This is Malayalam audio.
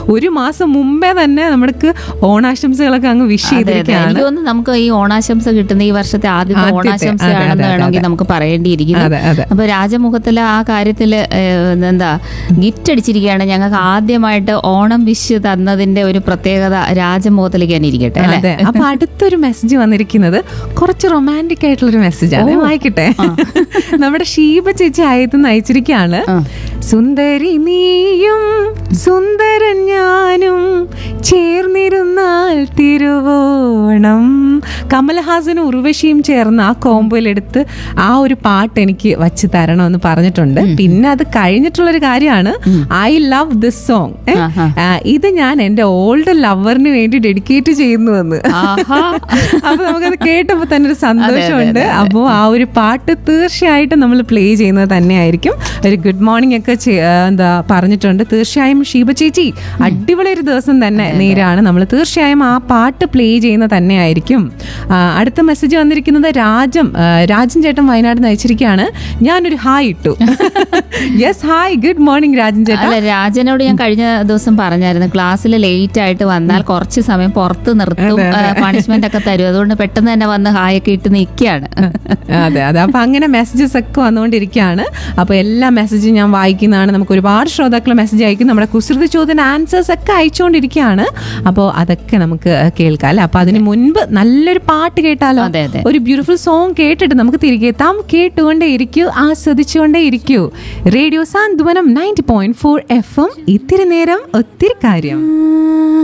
ഒരു മാസം മുമ്പേ തന്നെ നമ്മൾക്ക് ഓണാശംസകളൊക്കെ അങ്ങ് വിഷ് അതെ അതെ ചെയ്തിരിക്കുകയാണ് എനിക്ക് തോന്നുന്നു നമുക്ക് ഈ ഓണാശംസ കിട്ടുന്ന ഈ വർഷത്തെ ആദ്യത്തെ ആദ്യത്തെ, ഓണാശംസയാണെന്ന് അതെ, അതെ, വേണമെങ്കിൽ അതെ. നമുക്ക് പറയേണ്ടിയിരിക്കുന്നു അതെ അതെ അപ്പൊ രാജമുഖത്തിലെ ആ കാര്യത്തില് ഏഹ്, എന്താ ഗിഫ്റ്റ് അടിച്ചിരിക്കുകയാണ് ഞങ്ങൾക്ക് ആദ്യമായിട്ട് ഓണം വിഷ് തന്നതിന്റെ ഒരു പ്രത്യേകത രാജമുഖത്തിലേക്ക് തന്നെ ഇരിക്കട്ടെ അല്ലെ അതെ അപ്പൊ അടുത്തൊരു മെസ്സേജ് വന്നിരിക്കുന്നത് കുറച്ച് റൊമാൻറ്റിക് ആയിട്ടുള്ള ഒരു മെസ്സേജാണ് ഓ. വായിക്കട്ടെ നമ്മുടെ ഷീബ ചേച്ചി അയത്തുനിന്ന് അയച്ചിരിക്കുകയാണ് ആ. സുന്ദരി നീയും സുന്ദരൻ ഞാനും ചേർന്നിരുന്നാൽ തിരുവോണം കമൽഹാസനും ഉർവശിയും ചേർന്ന് ആ കോമ്പോയിലെടുത്ത് ആ ഒരു പാട്ട് എനിക്ക് വച്ച് തരണമെന്ന് പറഞ്ഞിട്ടുണ്ട് പിന്നെ അത് കഴിഞ്ഞിട്ടുള്ളൊരു കാര്യമാണ് ഐ ലവ് ദിസ് സോങ് ആഹാ. ഇത് ഞാൻ എന്റെ ഓൾഡ് ലവറിന് വേണ്ടി ഡെഡിക്കേറ്റ് ചെയ്യുന്നുവെന്ന് ആഹാ. അപ്പൊ നമുക്കത് കേട്ടപ്പോ തന്നെ ഒരു സന്തോഷമുണ്ട് അതെ, അതെ. അപ്പോ ആ ഒരു പാട്ട് തീർച്ചയായിട്ടും നമ്മൾ പ്ലേ ചെയ്യുന്നത് തന്നെയായിരിക്കും ഒരു ഗുഡ് മോർണിംഗ് ഒക്കെ ചെ- ആ, എന്താ പറഞ്ഞിട്ടുണ്ട് തീർച്ചയായും ഷീബ ചേച്ചി അടിപൊളി ഒരു ദിവസം തന്നെ നേരാണ് നമ്മൾ തീർച്ചയായും ആ പാട്ട് പ്ലേ ചെയ്യുന്നത് തന്നെയായിരിക്കും ആ, അടുത്ത മെസ്സേജ് വന്നിരിക്കുന്നത് രാജം ആ, രാജൻ ചേട്ടൻ വയനാട് നയിച്ചിരിക്കുകയാണ് ഞാനൊരു ഹായ് ഇട്ടു yes hi good morning Rajan ചേട്ടൻ അല്ല രാജനോട് ഞാൻ കഴിഞ്ഞ ദിവസം പറഞ്ഞായിരുന്നു ക്ലാസ്സിൽ ലേറ്റ് ആയിട്ട് വന്നാൽ കുറച്ച് സമയം പുറത്ത് നിർത്തും പണിഷ്മെന്റ് ഒക്കെ തരും അതുകൊണ്ട് പെട്ടെന്ന് തന്നെ വന്ന് ഹായൊക്കെ ഇട്ട് നിൽക്കുകയാണ് അതെ അതെ അപ്പൊ അങ്ങനെ മെസ്സേജസ് ഒക്കെ വന്നുകൊണ്ടിരിക്കുകയാണ് അപ്പൊ എല്ലാ മെസ്സേജും ഞാൻ വായിക്കുന്നതാണ് നമുക്ക് ഒരുപാട് ശ്രോതാക്കൾ മെസ്സേജ് അയക്കും നമ്മുടെ കുസൃതി ചോദ്യത്തിന് ആൻസേഴ്സ് ഒക്കെ അയച്ചുകൊണ്ടിരിക്കുകയാണ് അപ്പോൾ അതൊക്കെ നമുക്ക് കേൾക്കാം അല്ലെ അപ്പൊ അതിന് മുൻപ് നല്ലൊരു പാട്ട് കേട്ടാലോ അതെ, അതെ. ഒരു ബ്യൂട്ടിഫുൾ സോങ് കേട്ടിട്ട് നമുക്ക് തിരികെ എത്താം കേട്ടുകൊണ്ടേ ഇരിക്കൂ ആസ്വദിച്ചുകൊണ്ടേ ഇരിക്കൂ radio Santhwanam ninety point four F M ഇത്തിരി നേരം ഒത്തിരി കാര്യം